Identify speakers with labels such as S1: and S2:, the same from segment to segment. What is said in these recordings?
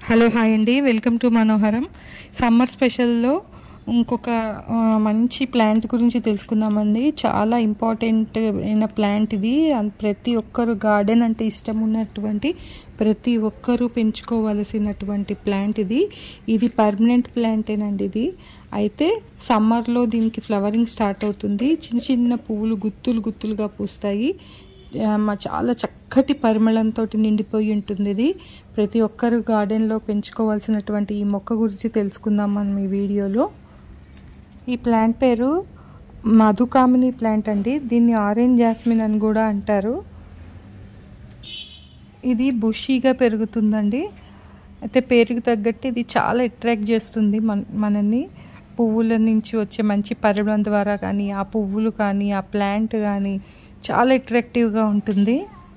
S1: hello hi అండి welcome to Manoharam summer స్పెషల్లో ఇంకొక ఆ, మంచి ప్లాంట్ గురించి తెలుసుకుందామండి చాలా ఇంపార్టెంట్ అయిన ప్లాంట్ ఇది అన్- ప్రతి ఒక్కరు గార్డెన్ అంటే ఇష్టం ఉన్నటువంటి ప్రతి ఒక్కరూ పెంచుకోవలసినటువంటి ప్లాంట్ ఇది ఇది పర్మనెంట్ ప్లాంటేనండి ఇది అయితే సమ్మర్లో దీనికి ఫ్లవరింగ్ స్టార్ట్ అవుతుంది చిన్న చిన్న పువ్వులు గుత్తులు గుత్తులుగా పూస్తాయి ఆ, మా చాలా చక్కటి పరిమళంతో నిండిపోయి ఉంటుంది ఇది ప్రతి ఒక్కరు గార్డెన్లో పెంచుకోవాల్సినటువంటి ఈ మొక్క గురించి తెలుసుకుందాం మనం ఈ వీడియోలో ఈ ప్లాంట్ పేరు మధుకామిని ప్లాంట్ అండి దీన్ని ఆరెంజ్ జాస్మిన్ అని కూడా అంటారు ఇది బుషీగా పెరుగుతుందండి అయితే పేరుకు తగ్గట్టు ఇది చాలా అట్రాక్ట్ చేస్తుంది మన మనల్ని పువ్వుల నుంచి వచ్చే మంచి పరిమళం ద్వారా కానీ ఆ పువ్వులు కానీ ఆ ప్లాంట్ కానీ చాలా అట్రాక్టివ్గా ఉంటుంది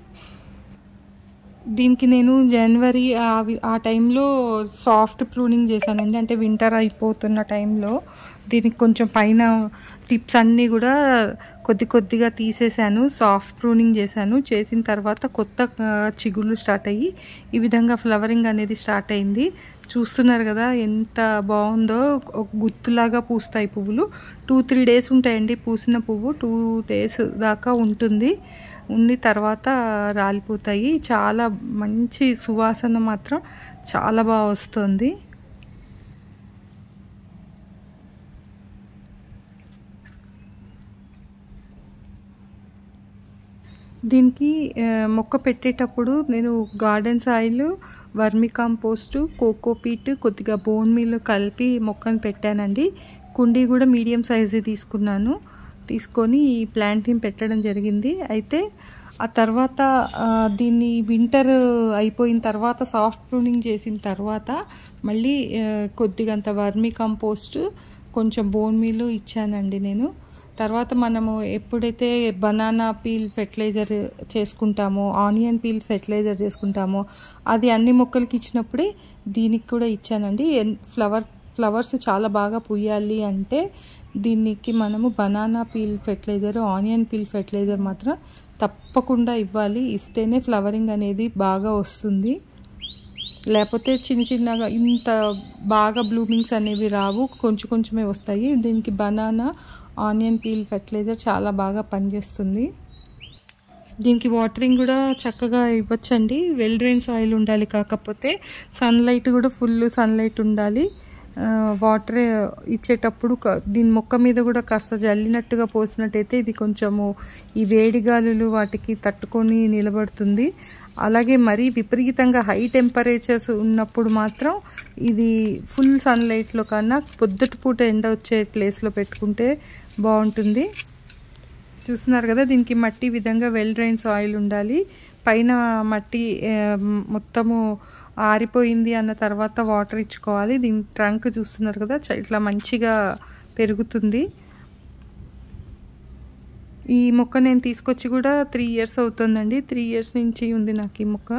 S1: దీనికి నేను జనవరి ఆ- ఆ టైంలో సాఫ్ట్ ప్రూనింగ్ చేశానండి అంటే వింటర్ అయిపోతున్న టైంలో దీనికి కొంచెం పైన టిప్స్ అన్నీ కూడా కొద్ది కొద్దిగా తీసేశాను సాఫ్ట్ ప్రూనింగ్ చేశాను చేసిన తర్వాత కొత్త ఆ, చిగుళ్ళు స్టార్ట్ అయ్యి ఈ విధంగా ఫ్లవరింగ్ అనేది స్టార్ట్ అయింది చూస్తున్నారు కదా ఎంత బాగుందో ఒక గుత్తులాగా పూస్తాయి పువ్వులు టూ త్రీ డేస్ ఉంటాయండి పూసిన పువ్వు టూ డేస్ దాకా ఉంటుంది ఉండి తర్వాత రాలిపోతాయి చాలా మంచి సువాసన మాత్రం చాలా బాగా వస్తుంది దీనికి ఆ, మొక్క పెట్టేటప్పుడు నేను garden soil vermicompost cocopeat కొద్దిగా బోన్ మీల్ కలిపి మొక్కను పెట్టానండి కుండీ కూడా మీడియం సైజు తీసుకున్నాను తీసుకొని ఈ ప్లాంట్ని పెట్టడం జరిగింది అయితే ఆ తర్వాత ఆ, దీన్ని వింటర్ అయిపోయిన తర్వాత సాఫ్ట్ ప్రూనింగ్ చేసిన తర్వాత మళ్ళీ ఆ, కొద్దిగంత వర్మి కంపోస్ట్ కొంచెం బోన్ మీల్ ఇచ్చానండి నేను తర్వాత మనము ఎప్పుడైతే బనానా పీల్ ఫెర్టిలైజర్ చేసుకుంటామో ఆనియన్ పీల్ ఫెర్టిలైజర్ చేసుకుంటామో అది అన్ని మొక్కలకి ఇచ్చినప్పుడే దీనికి కూడా ఇచ్చానండి ఎన్- ఫ్లవర్ ఫ్లవర్స్ చాలా బాగా పూయాలి అంటే దీనికి మనము banana peel fertiliser onion peel fertiliser మాత్రం తప్పకుండా ఇవ్వాలి ఇస్తేనే ఫ్లవరింగ్ అనేది బాగా వస్తుంది లేకపోతే చిన్న చిన్నగా ఇంత బాగా బ్లూమింగ్స్ అనేవి రావు కొంచెం కొంచెమే వస్తాయి దీనికి బనానా ఆనియన్ పీల్ ఫెర్టిలైజర్ చాలా బాగా పనిచేస్తుంది దీనికి వాటరింగ్ కూడా చక్కగా ఇవ్వచ్చండి వెల్ డ్రైన్ సాయిల్ ఉండాలి కాకపోతే సన్లైట్ కూడా ఫుల్ సన్లైట్ ఉండాలి ఆ, వాటర్ ఇచ్చేటప్పుడు క- దీని మొక్క మీద కూడా కాస్త జల్లినట్టుగా పోసినట్టయితే ఇది కొంచెము ఈ వేడి గాలులు వాటికి తట్టుకొని నిలబడుతుంది అలాగే మరీ విపరీతంగా హై టెంపరేచర్స్ ఉన్నప్పుడు మాత్రం ఇది ఫుల్ సన్లైట్లో కన్నా పొద్దుటి పూట ఎండ వచ్చే ప్లేస్లో పెట్టుకుంటే బాగుంటుంది చూస్తున్నారు కదా దీనికి మట్టి ఈ విధంగా వెల్ డ్రైన్ సాయిల్ ఉండాలి పైన మట్టి ఆ, మొత్తము ఆరిపోయింది అన్న తర్వాత వాటర్ ఇచ్చుకోవాలి దీని ట్రంక్ చూస్తున్నారు కదా చ- ఇట్లా మంచిగా పెరుగుతుంది ఈ మొక్క నేను తీసుకొచ్చి కూడా త్రీ ఇయర్స్ అవుతుందండి త్రీ ఇయర్స్ నుంచి ఉంది నాకు ఈ మొక్క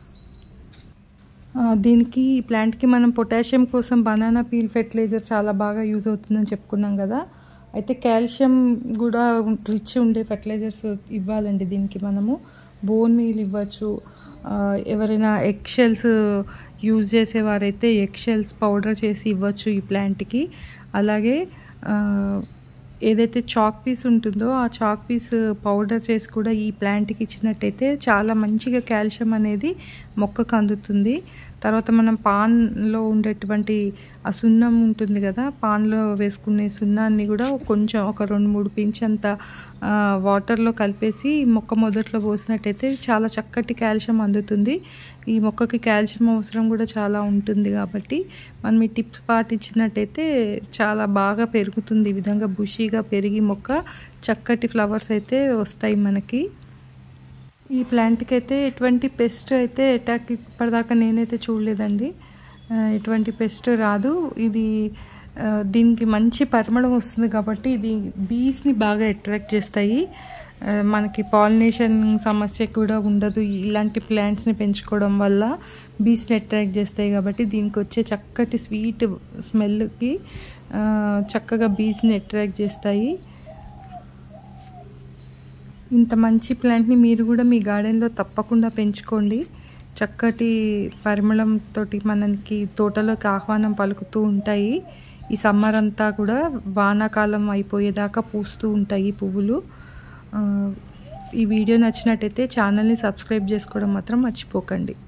S1: ఆ, దీనికి ఈ ప్లాంట్కి మనం పొటాషియం కోసం బనానా పీల్ ఫెర్టిలైజర్ చాలా బాగా యూజ్ అవుతుందని చెప్పుకున్నాం కదా అయితే కాల్షియం కూడా రిచ్ ఉండే ఫెర్టిలైజర్స్ ఇవ్వాలండి దీనికి మనము బోన్ మీల్ ఇవ్వచ్చు ఆ, ఎవరైనా ఎగ్ షెల్స్ యూజ్ చేసేవారైతే ఎగ్ షెల్స్ పౌడర్ చేసి ఇవ్వచ్చు ఈ ప్లాంట్కి అలాగే ఆ, ఏదైతే చాక్ పీస్ ఉంటుందో ఆ చాక్ పీస్ పౌడర్ చేసి కూడా ఈ ప్లాంట్కి ఇచ్చినట్టయితే చాలా మంచిగా కాల్షియం అనేది మొక్కకు అందుతుంది తర్వాత మనం పాన్లో ఉండేటువంటి ఆ సున్నం ఉంటుంది కదా పాన్లో వేసుకునే సున్నాన్ని కూడా కొంచెం ఒక రెండు మూడు పించ్ అంత ఆ, వాటర్లో కలిపేసి మొక్క మొదట్లో పోసినట్టయితే చాలా చక్కటి కాల్షియం అందుతుంది ఈ మొక్కకి కాల్షియం అవసరం కూడా చాలా ఉంటుంది కాబట్టి మనం ఈ టిప్స్ పాటించినట్టయితే చాలా బాగా పెరుగుతుంది ఈ విధంగా బుషీగా పెరిగి మొక్క చక్కటి ఫ్లవర్స్ అయితే వస్తాయి మనకి ఈ ప్లాంట్కి అయితే ఎటువంటి పెస్ట్ అయితే అటాక్ ఇప్పటిదాకా నేనైతే చూడలేదండి ఆ, ఎటువంటి పెస్ట్ రాదు ఇది ఆ, దీనికి మంచి పరిమళం వస్తుంది కాబట్టి ఇది బీస్ని బాగా అట్రాక్ట్ చేస్తాయి ఆ, మనకి పాలినేషన్ సమస్య కూడా ఉండదు ఇలాంటి ప్లాంట్స్ని పెంచుకోవడం వల్ల బీస్ని అట్రాక్ట్ చేస్తాయి కాబట్టి దీనికి వచ్చే చక్కటి స్వీట్ స్మెల్కి చక్కగా బీస్ని అట్రాక్ట్ చేస్తాయి ఇంత మంచి ప్లాంట్ని మీరు కూడా మీ గార్డెన్లో తప్పకుండా పెంచుకోండి చక్కటి పరిమళంతో మనకి తోటలోకి ఆహ్వానం పలుకుతూ ఉంటాయి ఈ సమ్మర్ అంతా కూడా వానాకాలం అయిపోయేదాకా పూస్తూ ఉంటాయి ఈ పువ్వులు ఆ, ఈ వీడియో నచ్చినట్టయితే ఛానల్ని సబ్స్క్రైబ్ చేసుకోవడం మాత్రం మర్చిపోకండి